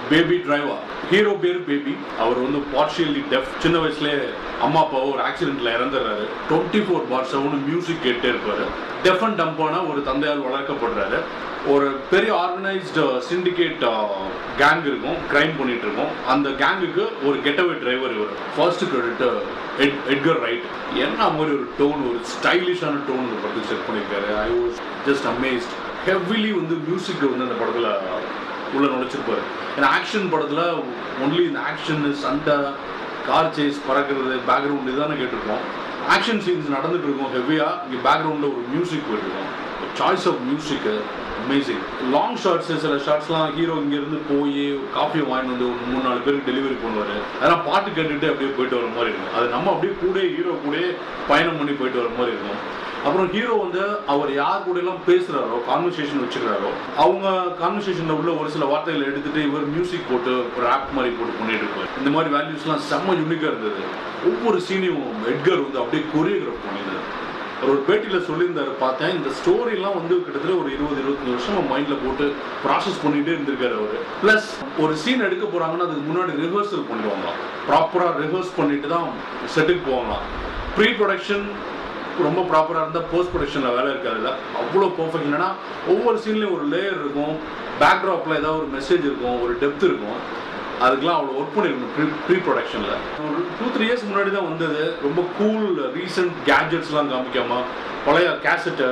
baby Driver hero பேர் Baby அவர் வந்து பார்ஷியலி டெஃப் சின்ன வயசுலேயே அம்மா அப்பாவோ ஒரு ஆக்சிடென்ட்ல இறந்துடுறாரு twenty four by seven music கேட்டே இருப்பாரு டெஃப் அண்ட் டம்பான ஒரு தந்தையால் வளர்க்கப்படுறாரு ஒரு பெரிய ஆர்கனைஸ்டு சிண்டிகேட் கேங் இருக்கும் கிரைம் பண்ணிட்டு இருக்கோம் அந்த கேங்குக்கு ஒரு கெட்டவே டிரைவர் இவர் first credit Ed Edgar Wright என்ன மாதிரி ஒரு டோன் ஒரு ஸ்டைலிஷான டோன் இந்த படத்துக்கு செட் பண்ணியிருக்காரு I was just amazed heavily வந்து மியூசிக் வந்து அந்த படத்தில் உள்ள நுழைச்சிருப்பாரு ஏன்னா ஆக்ஷன் படத்தில் ஒன்லி இந்த ஆக்ஷன் சண்டை கார் சேஸ் பறக்கிறது பேக்ரவுண்ட் இதுதானே கேட்டிருக்கோம் ஆக்ஷன் சீன்ஸ் நடந்துட்டு இருக்கும் ஹெவியாக இங்கே பேக்ரவுண்டில் ஒரு மியூசிக் போயிட்டுருக்கோம் சாய்ஸ் ஆஃப் மியூசிக்கு அமேசிங் லாங் ஷார்ட்ஸ் சில ஷார்ட்ஸ்லாம் ஹீரோ இங்கேருந்து போய் காஃபி வாங்கிட்டு வந்து ஒரு மூணு நாலு பேருக்கு டெலிவரி பண்ணுவார் அதெல்லாம் பாட்டு கேட்டுட்டு அப்படியே போயிட்டு வர மாதிரி இருக்கும் அது நம்ம அப்படியே கூட ஹீரோ கூட பயணம் பண்ணி போயிட்டு வர மாதிரி இருக்கும் அப்புறம் ஹீரோ வந்து அவர் யார் கூட எல்லாம் பேசுறாரோ கான்வர்சேஷன் வச்சுக்கிறாரோ அவங்க கான்வர்சேஷன்ல உள்ள ஒரு சில வார்த்தைகளை எடுத்துட்டு இவர் மியூசிக் போட்டு ரேப் மாதிரி போட்டு பண்ணிட்டு இருப்பார் இந்த மாதிரி வேல்யூஸ்லாம் செம்ம யூனிக்கா இருந்தது ஒவ்வொரு சீனையும் எட்கர் வந்து அப்படியே கொரியோகிராஃப் பண்ணியிருந்தார் அவர் ஒரு பேட்டியில் சொல்லியிருந்தாரு பார்த்தேன் இந்த ஸ்டோரிலாம் வந்து கிட்டத்தட்ட ஒரு இருபது இருபத்தஞ்சு வருஷம் மைண்டில் போட்டு ப்ராசஸ் பண்ணிகிட்டே இருந்திருக்காரு அவர் ப்ளஸ் ஒரு சீன் எடுக்க போகிறாங்கன்னா அதுக்கு முன்னாடி ரிஹர்சல் பண்ணிடுவாங்க ப்ராப்பராக ரிஹர்ஸ் பண்ணிட்டு தான் செட்டுக்கு போவாங்க ப்ரீ ப்ரொடக்ஷன் ரொம்ப ப்ராப்பராக இருந்தால் போஸ்ட் ப்ரொடக்ஷனில் வேலை இருக்காதுல்ல அவ்வளோ பர்ஃபெக்ட் என்னன்னா ஒவ்வொரு சீன்லேயும் ஒரு லேயர் இருக்கும் பேக்ராப்பில் ஏதாவது ஒரு மெசேஜ் இருக்கும் ஒரு டெப்த் இருக்கும் அதுக்கெல்லாம் அவ்வளோ ஒர்க் பண்ணிருக்கணும் ப்ரீ ப்ரீ ப்ரொடக்ஷனில் ஒரு டூ த்ரீ இயர்ஸ் முன்னாடி தான் வந்தது ரொம்ப கூல் ரீசெண்ட் கேஜெட்ஸ்லாம் காமிக்காம பழைய கேசட்டு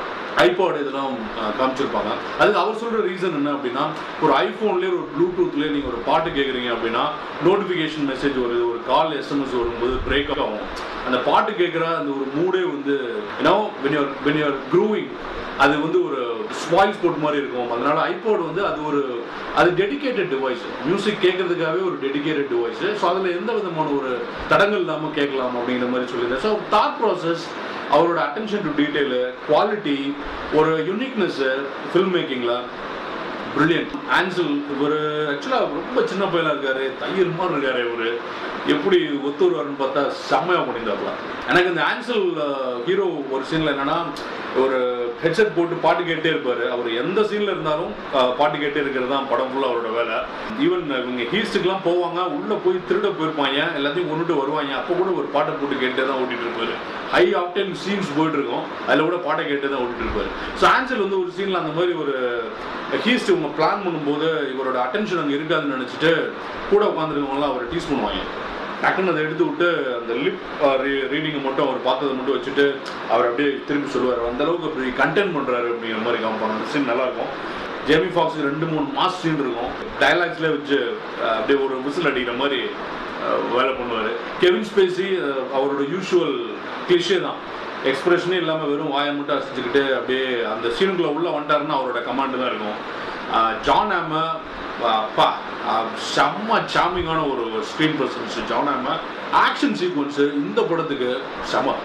ஐபாட் இதெல்லாம் அஹ், காமிச்சிருப்பாங்க அதுக்கு அவர் சொல்கிற ரீசன் என்ன அப்படின்னா ஒரு ஐஃபோன்லேயே ஒரு ப்ளூடூத்லேயே நீங்கள் ஒரு பாட்டு கேட்குறீங்க அப்படின்னா நோட்டிஃபிகேஷன் மெசேஜ் வருது ஒரு கால் எஸ்எம்எஸ் வரும்போது பிரேக் ஆகும் அந்த பாட்டு கேட்குற அந்த ஒரு மூடே வந்து ஏன்னா when you're when you're grooving அது வந்து ஒரு ஸ்பாயில் ஸ்போர்ட் மாதிரி இருக்கும் அதனால ஐபோட் வந்து அது ஒரு அது டெடிகேட்டட் டிவைஸ் மியூசிக் கேட்கறதுக்காகவே ஒரு டெடிகேட்டட் டிவைஸ் ஸோ அதில் எந்த விதமான ஒரு தடங்கள் இல்லாமல் கேட்கலாம் அப்படிங்கிற மாதிரி சொல்லியிருந்தேன் ஸோ தாட் ப்ராசஸ் அவரோட அட்டென்ஷன் டு டீட்டெயிலு குவாலிட்டி ஒரு யுனிக்னஸ்ஸு ஃபில்ம் மேக்கிங்கில் பிரில்லியன்ட் ஆன்சல் இவர் ஆக்சுவலாக ரொம்ப சின்ன பையலாக இருக்காரு தையல் மாதிரி இருக்காரு இவர் எப்படி ஒத்து வருவாருன்னு பார்த்தா செம்மையாக பண்ணியிருந்தாப்புல எனக்கு இந்த ஆன்சல் ஹீரோ ஒரு சீனில் என்னன்னா ஒரு ஹெட்செட் போட்டு பாட்டு கேட்டே இருப்பார் அவர் எந்த சீனில் இருந்தாலும் அஹ், பாட்டு கேட்டே இருக்கிறது தான் படம் ஃபுல்லாக அவரோட வேலை ஈவன் இவங்க ஹீஸ்ட்டுக்கெலாம் போவாங்க உள்ளே போய் திருட போயிருப்பாங்க எல்லாத்தையும் கொண்டுட்டு வருவாங்க அப்போ கூட ஒரு பாட்டை போட்டு கேட்டே தான் ஓட்டிட்டு இருப்பாரு ஹை ஆப்டன் சீன்ஸ் போயிட்டு இருக்கும் அதில் கூட பாட்டை கேட்டே தான் ஓட்டிட்டு இருப்பாரு ஸோ ஆன்சல் வந்து ஒரு சீனில் அந்த மாதிரி ஒரு ஹீஸ்ட் இவங்க பிளான் பண்ணும்போது இவரோட அட்டென்ஷன் அங்கே இருக்காதுன்னு நினச்சிட்டு கூட உட்காந்துருக்கவங்களாம் அவரை டீஸ் பண்ணுவாங்க டக்குன்னு அதை எடுத்து விட்டு அந்த லிப் ரீடிங்கை மட்டும் அவர் பார்த்ததை மட்டும் வச்சுட்டு அவர் அப்படியே திருப்பி சொல்லுவார் அந்த அளவுக்கு அப்படி கண்டென்ட் பண்ணுறாரு அப்படிங்கிற மாதிரி காமிப்பாங்க அந்த சீன் நல்லா இருக்கும் ஜேமி ஃபாக்ஸ் ரெண்டு மூணு மாஸ் சீன் இருக்கும் டைலாக்ஸ்ல வச்சு அஹ், அப்படியே ஒரு விசில் அடிக்கிற மாதிரி அஹ், வேலை பண்ணுவார் கெவின் ஸ்பேசி அஹ், அவரோட யூஷுவல் கிளிஷே தான் எக்ஸ்பிரஷனே இல்லாமல் வெறும் வாயை மட்டும் அசைச்சுக்கிட்டு அப்படியே அந்த சீனுக்குள்ளே உள்ள வந்துட்டாருன்னா அவரோட கமாண்டு தான் இருக்கும் அஹ், ஜான் ஆம அப்பா அஹ், செம்ம சாமிங்கான ஒரு screen presence Jon Hamm action sequence இந்த படத்துக்கு செம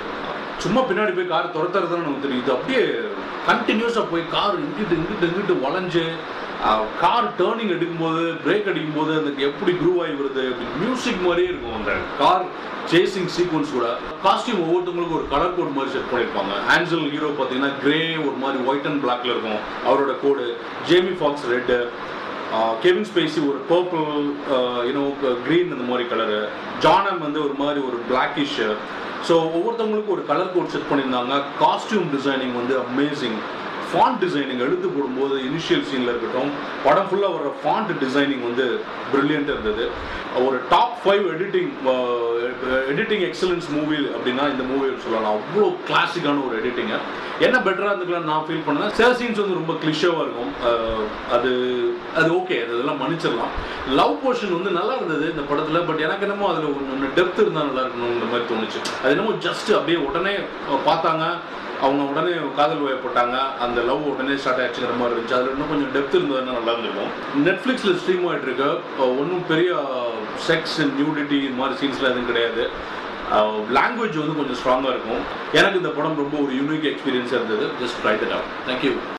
சும்மா பின்னாடி போய் கார் துரத்துறதுன்னு நமக்கு தெரியும் இது அப்படியே கண்டினியூஸாக போய் கார் இங்கிட்டு இங்கிட்டு இங்கிட்டு வளைஞ்சு கார் டேர்னிங் எடுக்கும்போது பிரேக் அடிக்கும்போது அந்த எப்படி க்ரூவ் ஆகி வருது மியூசிக் மாதிரியே இருக்கும் அந்த கார் சேசிங் சீக்வன்ஸ் கூட காஸ்டியூம் ஒவ்வொருத்தவங்களுக்கும் ஒரு கலர் கோட் மாதிரி செட் பண்ணியிருப்பாங்க ஆன்சல் ஹீரோ பார்த்தீங்கன்னா கிரே ஒரு மாதிரி ஒயிட் அண்ட் பிளாக்ல இருக்கும் அவரோட code Jamie Foxx red Kevin Spacey ஒரு பர்பிள் யூனோ க்ரீன் அந்த மாதிரி கலரு ஜானம் வந்து ஒரு மாதிரி ஒரு பிளாக்கிஷ் ஸோ ஒவ்வொருத்தவங்களுக்கும் ஒரு கலர் கோட் செட் பண்ணியிருந்தாங்க காஸ்டியூம் டிசைனிங் வந்து அமேசிங் ஃபாண்ட் டிசைனிங் எழுத்து போடும்போது இனிஷியல் சீனில் இருக்கட்டும் படம் ஃபுல்லாக வர ஃபாண்ட் டிசைனிங் வந்து பிரில்லியண்ட்டாக இருந்தது ஒரு top five editing editing excellence movie அப்படின்னா இந்த மூவி சொல்லலாம் அவ்வளோ கிளாசிக்கான ஒரு எடிட்டிங்கு என்ன பெட்டராக இருந்துக்கலாம் நான் ஃபீல் பண்ணேன் சில சீன்ஸ் வந்து ரொம்ப கிளிஷாவாக இருக்கும் அஹ், அது அது ஓகே அது இதெல்லாம் மன்னிச்சிடலாம் லவ் போர்ஷன் வந்து நல்லா இருந்தது இந்த படத்தில் பட் எனக்கு என்னமோ அதில் ஒன்று டெப்த் இருந்தால் நல்லா இருக்கணுங்கிற மாதிரி தோணுச்சு அது என்னமோ ஜஸ்ட் அப்படியே உடனே அஹ், பார்த்தாங்க அவங்க உடனே காதல் வயப்பட்டாங்க அந்த லவ் உடனே ஸ்டார்ட் ஆயிடுச்சுங்கிற மாதிரி இருந்துச்சு அதில் இன்னும் கொஞ்சம் டெப்த் இருந்ததுன்னா நல்லா இருந்திருக்கும் நெட்ஃப்ளிக்ஸில் ஸ்ட்ரீம் ஆகிட்டு இருக்கு ஒன்றும் பெரிய செக்ஸ் நியூடிட்டி இது மாதிரி சீன்ஸ்லாம் எதுவும் கிடையாது லாங்குவேஜ் வந்து கொஞ்சம் ஸ்ட்ராங்காக இருக்கும் எனக்கு இந்த படம் ரொம்ப ஒரு யூனிக் எக்ஸ்பீரியன்ஸாக இருந்தது just try that out thank you